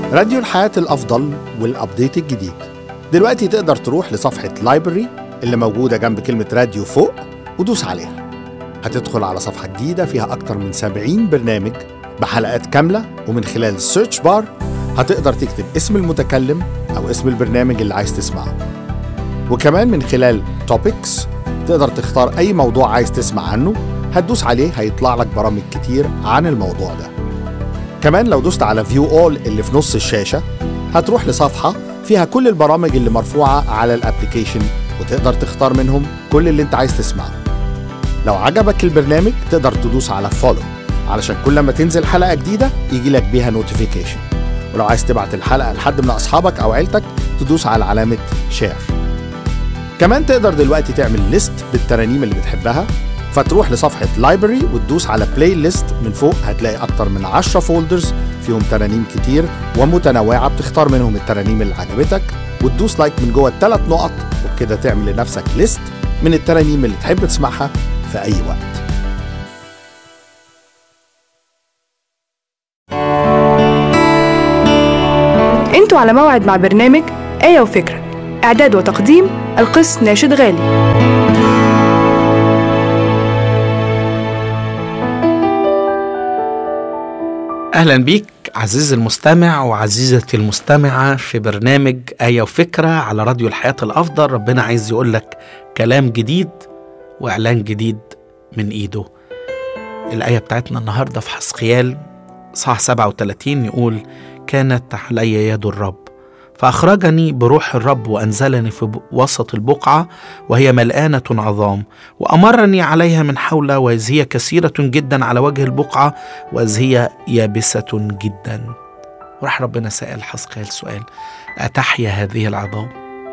راديو الحياة الأفضل والأبديت الجديد دلوقتي تقدر تروح لصفحة لايبرري اللي موجودة جنب كلمة راديو فوق ودوس عليها هتدخل على صفحة جديدة فيها أكتر من 70 برنامج بحلقات كاملة ومن خلال السيرش بار هتقدر تكتب اسم المتكلم أو اسم البرنامج اللي عايز تسمعه وكمان من خلال توبكس تقدر تختار أي موضوع عايز تسمع عنه هتدوس عليه هيطلع لك برامج كتير عن الموضوع ده كمان لو دوست على فيو اول اللي في نص الشاشة هتروح لصفحة فيها كل البرامج اللي مرفوعة على الابليكيشن وتقدر تختار منهم كل اللي انت عايز تسمعه لو عجبك البرنامج تقدر تدوس على فولو علشان كل ما تنزل حلقة جديدة يجي لك بيها نوتيفيكيشن ولو عايز تبعت الحلقة لحد من أصحابك أو عيلتك تدوس على علامة شير كمان تقدر دلوقتي تعمل ليست بالترانيم اللي بتحبها فتروح لصفحة لايبرري وتدوس على بلاي ليست من فوق هتلاقي أكتر من 10 فولدرز فيهم ترانيم كتير ومتنوعة بتختار منهم الترانيم اللي عجبتك وتدوس لايك من جوه الثلاث نقط وبكده تعمل لنفسك ليست من الترانيم اللي تحب تسمعها في أي وقت انتوا على موعد مع برنامج آية وفكرة إعداد وتقديم القس ناشد غالي أهلا بيك عزيزي المستمع وعزيزتي المستمعة في برنامج آية وفكرة على راديو الحياة الأفضل ربنا عايز يقول لك كلام جديد وإعلان جديد من إيده الآية بتاعتنا النهاردة في حسقيال صح 37 يقول كانت علي يد الرب فأخرجني بروح الرب وأنزلني في وسط البقعة وهي ملآنة عظام وأمرني عليها من حول وإذ هي كثيرة جدا على وجه البقعة وإذ هي يابسة جدا وراح ربنا سأل حسقيال سؤال أتحيا هذه العظام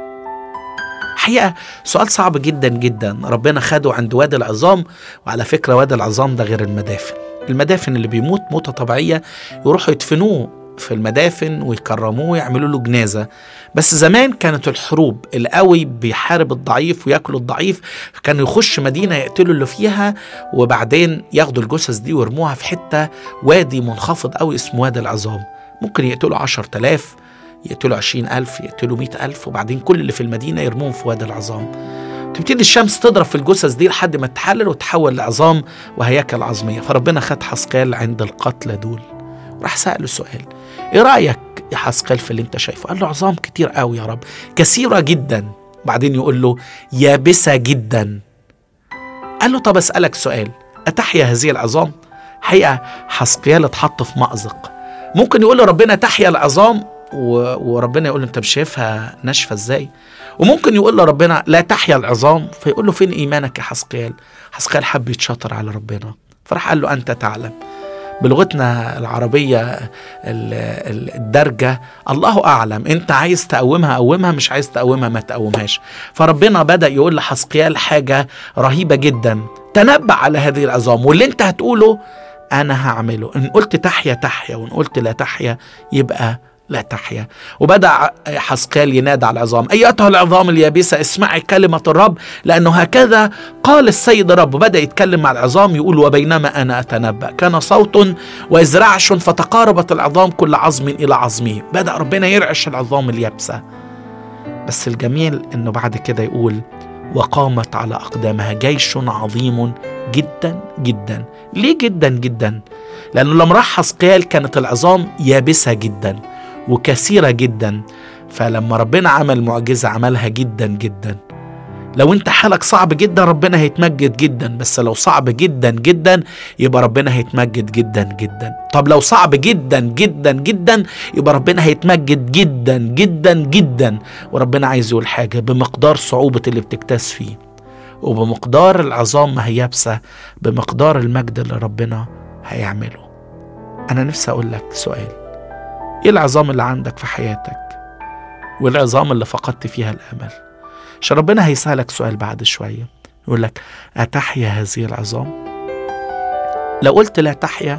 حقيقة سؤال صعب جدا جدا ربنا خده عند وادي العظام وعلى فكرة وادي العظام ده غير المدافن المدافن اللي بيموت موتة طبيعية يروحوا يدفنوه في المدافن ويكرموه ويعملوا له جنازه بس زمان كانت الحروب القوي بيحارب الضعيف وياكل الضعيف كانوا يخش مدينه يقتلوا اللي فيها وبعدين ياخدوا الجثث دي ويرموها في حته وادي منخفض قوي اسمه وادي العظام ممكن يقتلوا 10000 يقتلوا 20000 يقتلوا 100000 وبعدين كل اللي في المدينه يرموهم في وادي العظام تبتدي الشمس تضرب في الجثث دي لحد ما تحلل وتحول لعظام وهياكل عظميه فربنا خد حسقال عند القتلى دول راح سأله سؤال ايه رأيك يا حسقال في اللي انت شايفه قال له عظام كتير قوي يا رب كثيرة جدا بعدين يقول له يابسة جدا قال له طب اسألك سؤال أتحيا هذه العظام حقيقة حسقيال اتحط في مأزق ممكن يقول له ربنا تحيا العظام و... وربنا يقول له انت مش شايفها ناشفه ازاي وممكن يقول له ربنا لا تحيا العظام فيقول له فين ايمانك يا حسقيال حسقيال حب يتشاطر على ربنا فراح قال له انت تعلم بلغتنا العربية الدرجة الله أعلم أنت عايز تقومها قومها مش عايز تقومها ما تقومهاش فربنا بدأ يقول لحسقيال حاجة رهيبة جدا تنبأ على هذه العظام واللي أنت هتقوله أنا هعمله إن قلت تحيا تحيا وإن قلت لا تحيا يبقى لا تحيا وبدأ حسقال ينادى على العظام أيتها العظام اليابسة اسمعي كلمة الرب لأنه هكذا قال السيد الرب وبدأ يتكلم مع العظام يقول وبينما أنا أتنبأ كان صوت وإذ رعش فتقاربت العظام كل عظم إلى عظمه بدأ ربنا يرعش العظام اليابسة بس الجميل أنه بعد كده يقول وقامت على أقدامها جيش عظيم جدا جدا ليه جدا جدا لأنه لما راح حسقيال كانت العظام يابسة جدا وكثيرة جدا فلما ربنا عمل معجزة عملها جدا جدا لو انت حالك صعب جدا ربنا هيتمجد جدا بس لو صعب جدا جدا يبقى ربنا هيتمجد جدا جدا طب لو صعب جدا جدا جدا يبقى ربنا هيتمجد جدا جدا جدا وربنا عايز يقول حاجة بمقدار صعوبة اللي بتكتاز فيه وبمقدار العظام ما هي يابسة بمقدار المجد اللي ربنا هيعمله أنا نفسي أقول لك سؤال ايه العظام اللي عندك في حياتك والعظام اللي فقدت فيها الامل عشان ربنا هيسألك سؤال بعد شوية يقول لك أتحيا هذه العظام لو قلت لا تحيا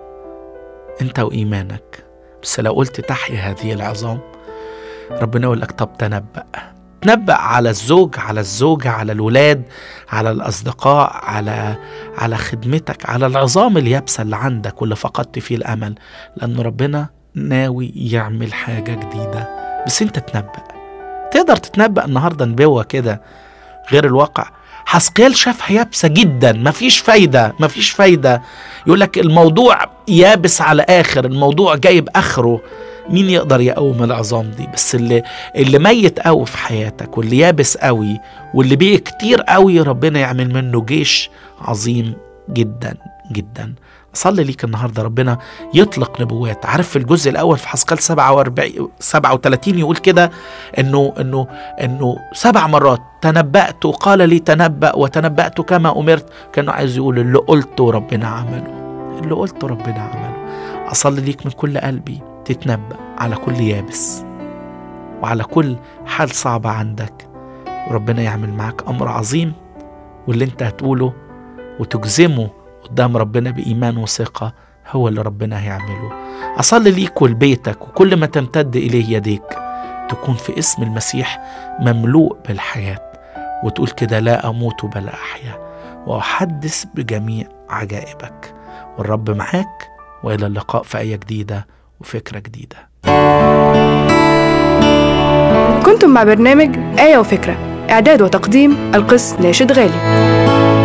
أنت وإيمانك بس لو قلت تحيا هذه العظام ربنا يقول لك طب تنبأ تنبأ على الزوج على الزوجة على الولاد على الأصدقاء على على خدمتك على العظام اليابسة اللي عندك واللي فقدت فيه الأمل لأن ربنا ناوي يعمل حاجة جديدة بس انت تنبأ تقدر تتنبأ النهاردة نبوة كده غير الواقع حسقيال شافها يابسة جدا مفيش فايدة مفيش فايدة يقول لك الموضوع يابس على آخر الموضوع جايب آخره مين يقدر يقوم العظام دي بس اللي اللي ميت قوي في حياتك واللي يابس قوي واللي بيه كتير قوي ربنا يعمل منه جيش عظيم جدا جدا صلي ليك النهارده ربنا يطلق نبوات عارف في الجزء الاول في حسقال 47 37 يقول كده انه انه انه سبع مرات تنبأت وقال لي تنبأ وتنبأت كما امرت كانه عايز يقول اللي قلته ربنا عمله اللي قلته ربنا عمله اصلي ليك من كل قلبي تتنبأ على كل يابس وعلى كل حال صعبة عندك وربنا يعمل معاك أمر عظيم واللي انت هتقوله وتجزمه قدام ربنا بإيمان وثقة هو اللي ربنا هيعمله أصلي ليك ولبيتك وكل ما تمتد إليه يديك تكون في اسم المسيح مملوء بالحياة وتقول كده لا أموت بل أحيا وأحدث بجميع عجائبك والرب معاك وإلى اللقاء في آية جديدة وفكرة جديدة كنتم مع برنامج آية وفكرة إعداد وتقديم القس ناشد غالي